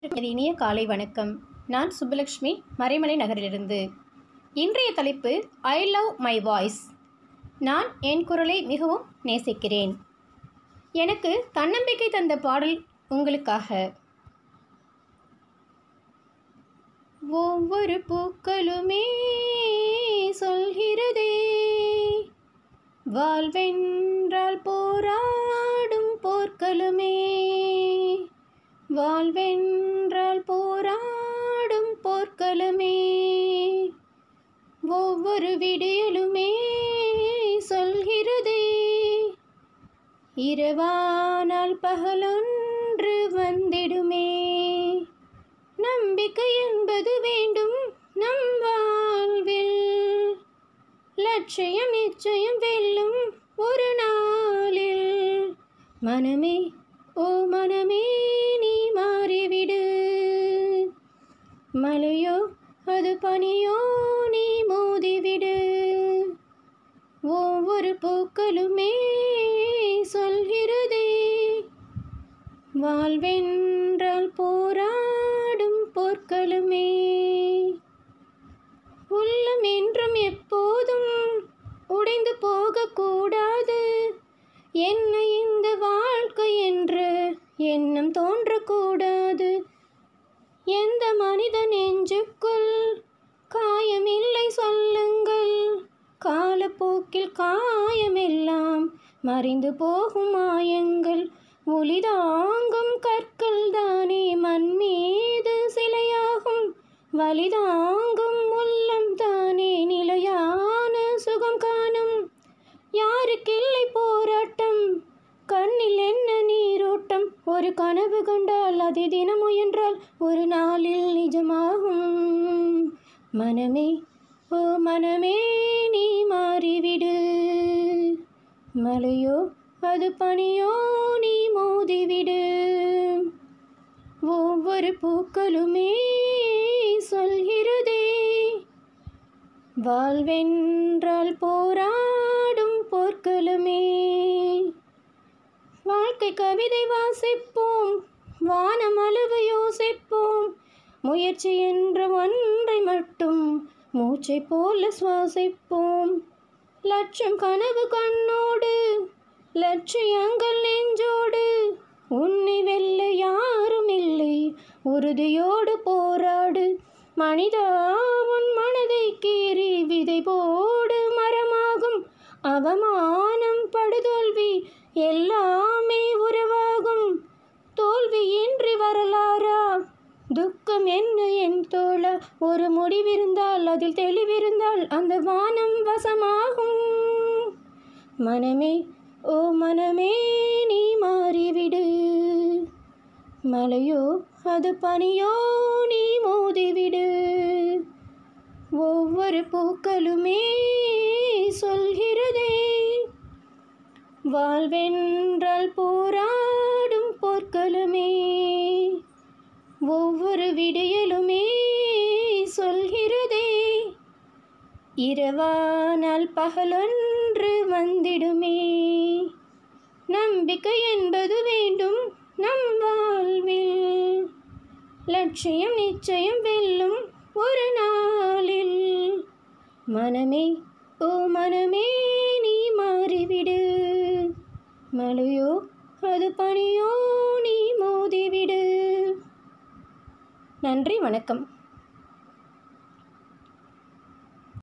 எனது இனிய காலை வணக்கம் நான் சுப்புலக்ஷ்மி மறைமலை நகரிலிருந்து இன்றைய தலைப்பு ஐ லவ் மை வாய்ஸ் நான் என் குரலை மிகவும் நேசிக்கிறேன் எனக்கு தன்னம்பிக்கை தந்த பாடல் உங்களுக்காக ஒவ்வொரு பூக்களுமே சொல்கிறதே வாழ்வென்றால் போராடும் போர்க்களுமே வாழ்வென்றால் போராடும் போர்க்களமே ஒவ்வொரு விடியலுமே சொல்கிறதே இரவானால் பகலொன்று வந்திடுமே நம்பிக்கை என்பது வேண்டும் நம் வாழ்வில் லட்சியம் நிச்சயம் வெல்லும் ஒரு நாளில் மனமே ஓ மனமே நீ மாறிவிடு மலையோ அது பனியோ நீ மோதிவிடு ஒவ்வொரு பூக்களுமே சொல்கிறதே வாழ்வென்றால் போராடும் போர்க்களுமே உள்ளம் என்றும் எப்போதும் உடைந்து போகக்கூடாது என்ன இந்த வாழ்க்கை என்று எண்ணம் தோன்றக்கூடாது எந்த மனித நெஞ்சுக்குள் காயமில்லை சொல்லுங்கள் காலப்போக்கில் காயமெல்லாம் மறைந்து போகும் மாயங்கள் ஒளிதாங்கும் கற்கள் தானே மண் மீது சிலையாகும் வலிதாங்கும் உள்ளம் தானே நிலையான சுகம் காணும் யாருக்கில்லை போராட்டம் கண்ணில் என்ன நீரோட்டம் ஒரு கனவு கண்டால் அதை தினம் முயன்றால் ஒரு நாளில் நிஜமாகும் மனமே ஓ மனமே நீ மாறிவிடு மலையோ அது பனியோ நீ மோதிவிடு ஒவ்வொரு பூக்களுமே சொல்கிறதே வாழ்வென்றால் போராடும் போர்க்களமே வாழ்க்கை கவிதை வாசிப்போம் வானம் அளவு யோசிப்போம் முயற்சி என்ற ஒன்றை மட்டும் மூச்சை போல சுவாசிப்போம் லட்சம் கனவு கண்ணோடு லட்சியங்கள் நெஞ்சோடு உன்னை வெல்ல யாரும் இல்லை உறுதியோடு போராடு மனிதா உன் மனதை கீறி விதை போடு மரமாகும் அவமானம் படுதோல்வி எல்லாமே உறவாகும் தோல்வியின்றி வரலாறா துக்கம் என்ன என் தோழ ஒரு முடிவிருந்தால் அதில் தெளிவிருந்தால் அந்த வானம் வசமாகும் மனமே ஓ மனமே நீ மாறிவிடு மலையோ அது பனியோ நீ மோதிவிடு ஒவ்வொரு பூக்களுமே சொல்கிறதே வாழ்வென்றால் போராடும் போர்க்களமே ஒவ்வொரு விடியலுமே சொல்கிறதே இரவானால் பகலொன்று வந்திடுமே நம்பிக்கை என்பது வேண்டும் நம் வாழ்வில் லட்சியம் நிச்சயம் வெல்லும் ஒரு நாளில் மனமே ஓ மனமே நீ மாறிவிடு மலையோ அது பனியோ நீ மோதிவிடு நன்றி வணக்கம்